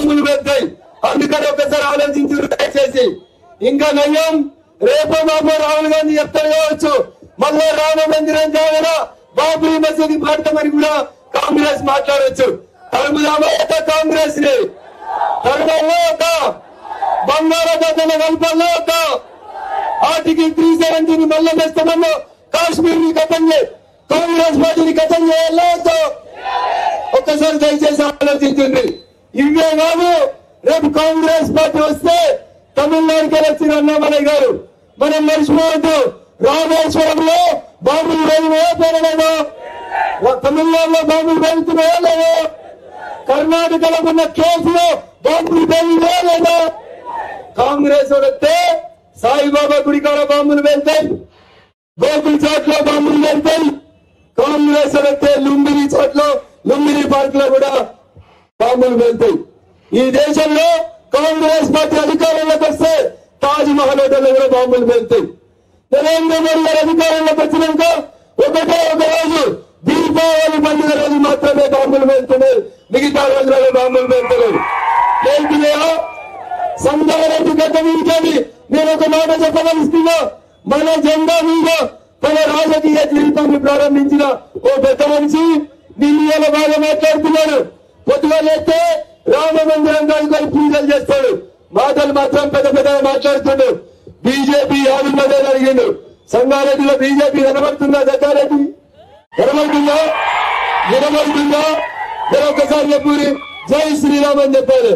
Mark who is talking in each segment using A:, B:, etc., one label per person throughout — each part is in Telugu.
A: బాంబులు పెడతాయి అందుకని ఒకసారి ఆలోచించి దయచేసి ఇంకా నయ్యం రేపు మాపో రాహుల్ గాంధీ చెప్తారు కావచ్చు మళ్ళా రామ మందిరం జాగర బాబరీ మసీద్ మాడతామని కూడా కాంగ్రెస్ మాట్లాడొచ్చు తరుముదామా ఒక కాంగ్రెస్ ని తరుణంలో ఒక బంగాళాఖాతంలో కలపల్లో ఒక ఆర్టికల్ త్రీ సెవెంటీని మళ్ళీ తెస్తామన్నా కాశ్మీర్ ని కథం చే కాంగ్రెస్ పార్టీని కథం చేయాలో వద్దా? ఒక్కసారి దయచేసి ఆలోచించండి ఇవే కాదు రేపు కాంగ్రెస్ పార్టీ వస్తే తమిళనాడుకి వచ్చిన అన్నామలయ్య గారు మనం మర్చిపోవద్దు రామేశ్వరంలో బాబులు వేయవో పేరలేదో తమిళనాడులో బాబులు వేలుతున్నాయో లేదో కర్ణాటకలో ఉన్న కేసులో బాంబులు పేలువో లేదో కాంగ్రెస్ వస్తే సాయిబాబా గుడి కాడ బాంబులు వెళ్తాయి గోకుల్ చాట్ లో బాంబులు వెళ్తాయి కాంగ్రెస్ వస్తే లుంబిని చాట్ లో లుంబిని పార్క్ లో కూడా బాంబులు వెళ్తాయి ఈ దేశంలో కాంగ్రెస్ పార్టీ అధికారంలోకి వస్తే తాజ్ మహల్ హోటల్ కూడా బాంబులు వెళ్తాయి నరేంద్ర మోడీ గారు అధికారంలోకి వచ్చినాక ఒకటే ఒక రోజు దీపావళి పండుగ రోజు మాత్రమే బాంబులు వెళ్తున్నాయి మిగతా రోజులలో బాంబులు వెళ్తలేదు ఏంటియా సంఘారెడ్డి గడ్డ మీదకి నేను ఒక మాట చెప్పగలుస్తున్నా మన జెండా మీద తన రాజకీయ జీవితాన్ని ప్రారంభించిన ఓ పెద్ద మనిషి నిన్న బాగా మాట్లాడుతున్నాడు పొద్దుగాలైతే రామ మందిరం కాదుకొని పూజలు చేస్తాడు మాటలు మాత్రం పెద్ద పెద్దగా మాట్లాడుతుండు బీజేపీ ఆవిర్భావం జరిగిండు సంగారెడ్డిలో బీజేపీ కనబడుతుందా జగ్గారెడ్డి కనబడుతుందా వినబడుతుందా మరొకసారి చెప్పూరి జై శ్రీరామ్ అని చెప్పారు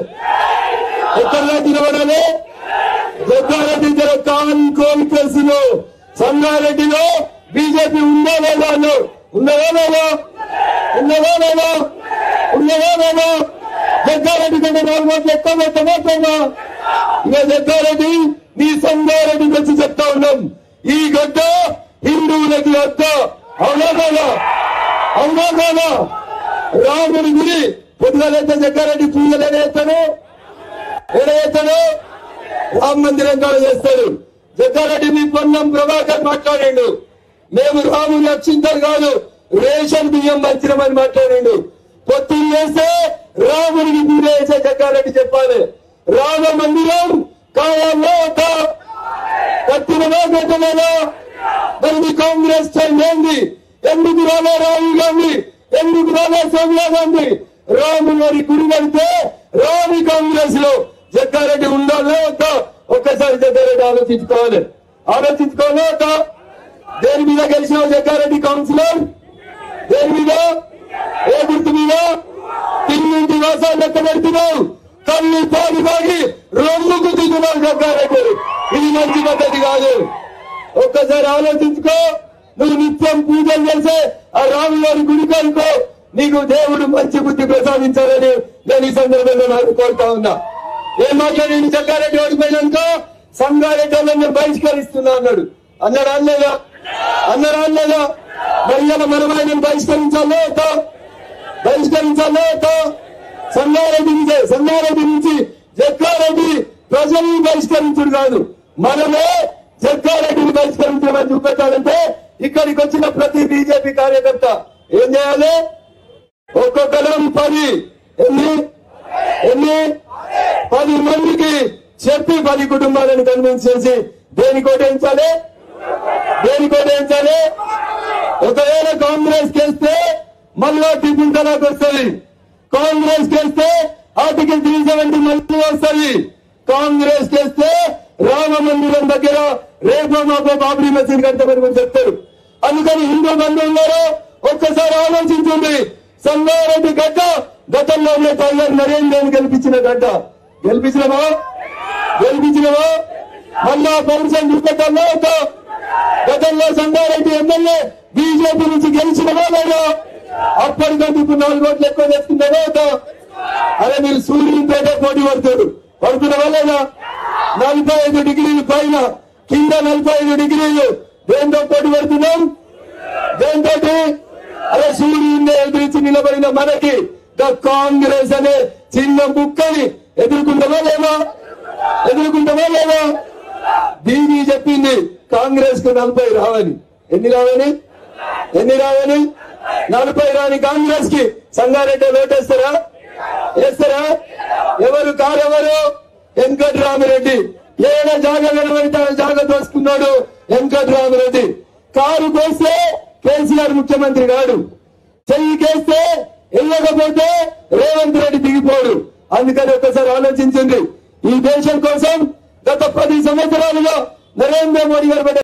A: ఎక్కడ నిలబడాలి జగ్గారెడ్డి జర కాన్ కోల్ కేసులో సంగారెడ్డిలో బీజేపీ ఉందా లేదా అన్ను ఉన్నదా లేదా ఉన్నదా లేదా ఉన్నదా లేదా జగ్గారెడ్డి కంటే నాలుగు మాటలు ఎక్కువ పెట్టబోతున్నా ఇక జగ్గారెడ్డి నీ సంగారెడ్డికి వచ్చి చెప్తా ఉన్నాం ఈ గడ్డ హిందువులకి వద్ద అవునా కదా అవునా కదా రాముడి గురి పొద్దుగాలైతే జగ్గారెడ్డి పూజలు ఎడేస్తాడు ఎడేస్తాడు రామ మందిరం కాడ చేస్తాడు జగ్గారెడ్డి మీ పొన్నం ప్రభాకర్ మాట్లాడిండు మేము రాముని రక్షించారు కాదు రేషన్ బియ్యం మంచిరమని మాట్లాడిండు పొత్తులు చేస్తే రాముడికి పూజ చేసే జగ్గారెడ్డి చెప్పాలి రామ మందిరం కావాలో ఒక కట్టినదా కట్టలేదా మరి మీ కాంగ్రెస్ టైం ఏంది ఎందుకు రాలే రాహుల్ గాంధీ ఎందుకు రాలే సోనియా గాంధీ రాములు గారి గుడి కడితే రాని కాంగ్రెస్ లో జగ్గారెడ్డి ఉండాలో వద్దా ఒక్కసారి జగ్గారెడ్డి ఆలోచించుకోవాలి ఆలోచించుకోవాలో వద్దా దేని మీద గెలిచిన జగ్గారెడ్డి కౌన్సిలర్ దేని మీద ఏ గుర్తు మీద తిన్నింటి వాసాలు లెక్క పెడుతున్నావు కళ్ళు తాగి తాగి రొమ్ముకు దిగుతున్నావు జగ్గారెడ్డి ఇది మంచి పద్ధతి కాదు ఒక్కసారి ఆలోచించుకో నువ్వు నిత్యం పూజలు చేసే ఆ రాములవారి గుడికి అనుకో నీకు దేవుడు మంచి బుద్ధి ప్రసాదించాలని నేను ఈ సందర్భంగా నాకు కోరుతా ఉన్నా ఏం మాట్లాడి జగ్గారెడ్డి ఓడిపోయినాక సంగారెడ్డి వాళ్ళని బహిష్కరిస్తున్నా అన్నాడు అన్నాడు అనలేదా అన్నాడు అనలేదా మరి ఇలా మనం ఆయన బహిష్కరించాలో వద్దా? బహిష్కరించాలో వద్దా? సంగారెడ్డి నుంచి సంగారెడ్డి నుంచి జగ్గారెడ్డి ప్రజల్ని బహిష్కరించుడు కాదు మనమే జగ్గారెడ్డిని బహిష్కరించమని చూపెట్టాలంటే ఇక్కడికి వచ్చిన ప్రతి బీజేపీ కార్యకర్త ఏం చేయాలి ఒక్కొక్కరం పది ఎన్ని ఎన్ని పది మందికి చెప్పి పది కుటుంబాలను కన్విన్స్ చేసి దేని కోటేయించాలి దేని కోటేయించాలి ఒకవేళ కాంగ్రెస్ చేస్తే మళ్ళా టిఫిన్ తలాక్ వస్తుంది కాంగ్రెస్ చేస్తే ఆర్టికల్ త్రీ సెవెంటీ మళ్ళీ వస్తుంది కాంగ్రెస్ చేస్తే రామ మందిరం దగ్గర రేపో మాపో బాబరీ మసీద్ కట్టమని కూడా చెప్తారు అందుకని హిందూ బంధువులారో ఒక్కసారి ఆలోచించండి సంగారెడ్డి గడ్డ గతంలో ఉన్న టైగర్ నరేంద్రని గెలిపించిన గడ్డ గెలిపించినవా గెలిపించినవా మళ్ళా పౌరుషం చూపెట్టాలో వద్దా? గతంలో సంగారెడ్డి ఎమ్మెల్యే బీజేపీ నుంచి గెలిచినవా లేదా అప్పటికంటే ఇప్పుడు నాలుగు ఓట్లు ఎక్కువ తెచ్చుకున్నావా వద్దా? అరే మీరు సూర్యునిపేట పోటీ పడతాడు పడుతున్నావా లేదా నలభై ఐదు డిగ్రీలు పైన కింద నలభై ఐదు డిగ్రీలు దేంతో పోటీ పడుతున్నాం దేంతో అరే సూర్యుడిని ఎదిరించి నిలబడిన మనకి ద కాంగ్రెస్ అనే చిన్న ముక్కని ఎదుర్కొంటామా లేవా ఎదుర్కొంటామా లేవా దీని చెప్పింది కాంగ్రెస్ కు నలభై రావని ఎన్ని రావని ఎన్ని రావని నలభై రాని కాంగ్రెస్ కి సంగారెడ్డి ఓటేస్తారా వేస్తారా ఎవరు కారెవరు వెంకటరామిరెడ్డి ఏడ జాగ కనబడితే ఆడ జాగ దోసుకున్నాడు వెంకటరామిరెడ్డి కారు కోస్తే కేసీఆర్ ముఖ్యమంత్రి కాడు చెయ్యి కేస్తే వెళ్ళకపోతే రేవంత్ రెడ్డి దిగిపోడు అందుకని ఒకసారి ఆలోచించండి ఈ దేశం కోసం గత పది సంవత్సరాలుగా నరేంద్ర మోడీ గారు పెట్టిన